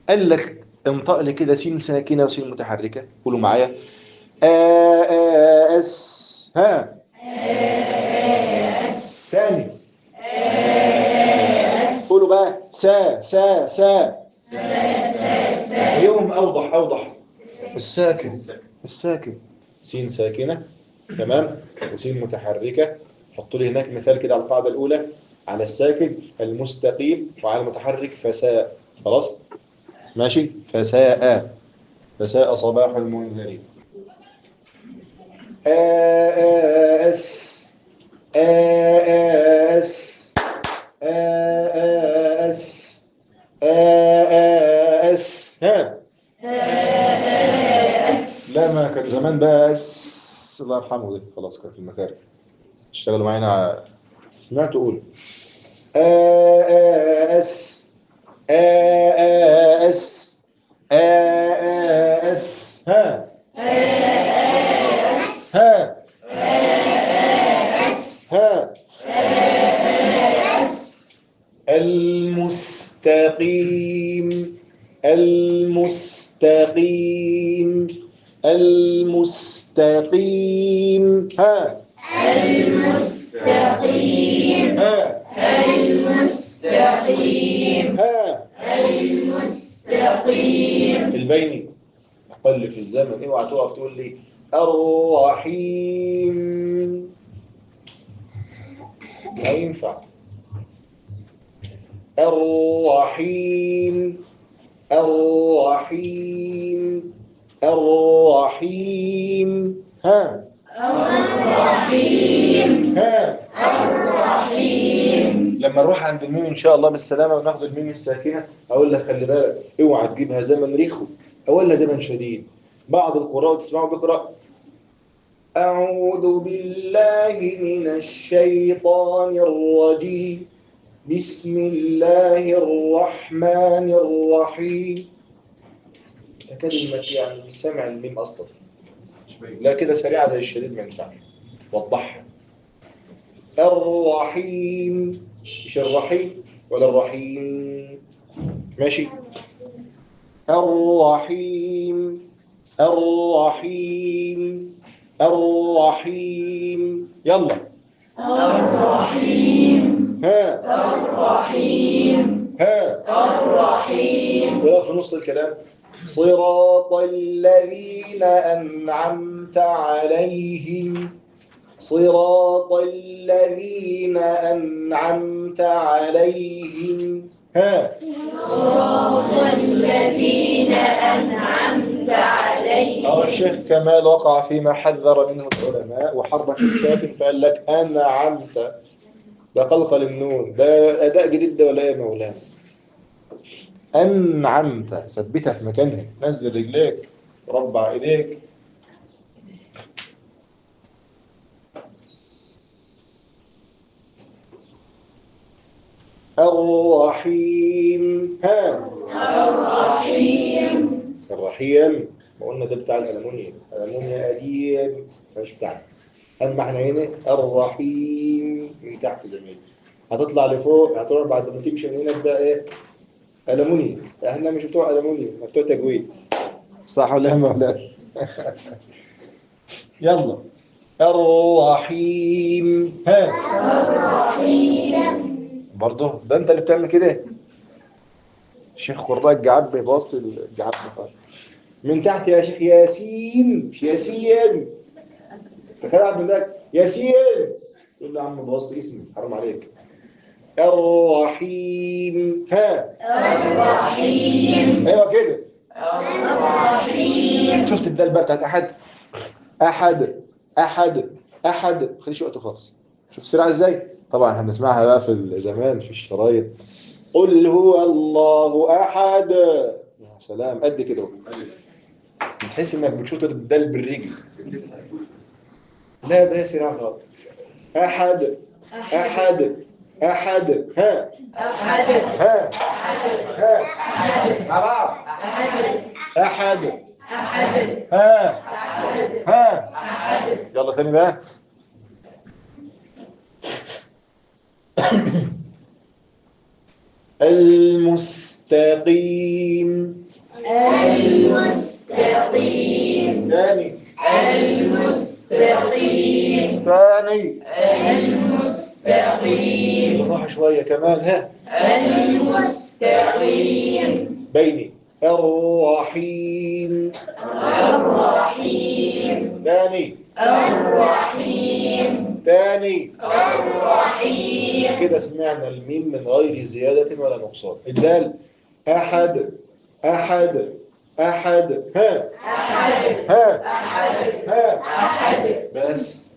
قال لك انطق لي كده سين ساكنة وسين متحركة قولوا معايا آ آ اس ها ثاني قولوا بقى سا سا سا اليوم أوضح أوضح الساكن الساكن سين ساكنة تمام وسين متحركة حطوا لي هناك مثال كده على القاعدة الأولى على الساكن المستقيم وعلى المتحرك فساء خلاص ماشي فساء فساء صباح المنذرين آس آس آس آس ها لا ما كان زمان بس الله يرحمه ده خلاص كان في المكارم اشتغلوا معانا سمعت قول آس آس آس ها ها ها المستقيم المستقيم المستقيم ها المستقيم ها المستقيم ها المستقيم البيني أقل في الزمن اوعى تقف تقول لي الرحيم لا ينفع الرحيم الرحيم الرحيم ها الرحيم ها الرحيم لما نروح عند الميم ان شاء الله بالسلامه وناخد الميم الساكنه اقول لك خلي بالك اوعى تجيبها زمن ريخو اولا زمن شديد بعض القراء تسمعوا بيقرا اعوذ بالله من الشيطان الرجيم بسم الله الرحمن الرحيم كلمة يعني مش سامع الميم اصلا لا كده سريعه زي الشديد ما ينفعش وضحها الرحيم مش الرحيم ولا الرحيم ماشي الرحيم الرحيم الرحيم يلا الرحيم ها الرحيم ها الرحيم ولا في نص الكلام صراط الذين أنعمت عليهم صراط الذين أنعمت عليهم ها صراط الذين أنعمت عليهم أو الشيخ كمال وقع فيما حذر منه العلماء وحرك الساكن فقال لك أنعمت ده قلقل النون ده أداء جديد ده ولا إيه يا مولانا أنعمت ثبتها في مكانها نزل رجليك ربع إيديك الرحيم ها الرحيم الرحيم ما قلنا ده بتاع الألمونيوم الألمونيوم قديم مش بتاعنا أما احنا هنا الرحيم من تحت زمان هتطلع لفوق هتروح بعد ما تمشي من هنا تبقى ايه ألمونيوم احنا مش بتوع ألمونيوم احنا بتوع تجويد صح ولا يا مولانا يلا الرحيم ها الرحيم برضه ده انت اللي بتعمل كده الشيخ قراء الجعب باص الجعب خالص. من تحت يا شيخ ياسين مش ياسين تخيل عبد الله ياسين يقول له يا عم بوظت اسمي حرام عليك الرحيم ها الرحيم ايوه كده الرحيم شفت الدال بقى بتاعت احد احد احد احد ما خدش وقت خالص شوف سرعه ازاي طبعا هنسمعها بقى في زمان في الشرايط قل هو الله احد يا سلام قد كده اهو. بتحس انك بتشوط الدال بالرجل لا ده سرعه خالص احد احد احد ها أحد ها ها مع بعض أحد احد أحد ها أحد ها أحد يلا ثاني بقى المستقيم المستقيم ثاني المستقيم ثاني المستقيم بالراحة شوية كمان ها المستقيم بيني الرحيم الرحيم ثاني الرحيم ثاني الرحيم كده سمعنا الميم من غير زيادة ولا نقصان الدال أحد أحد أحد ها أحد ها أحد ها أحد بس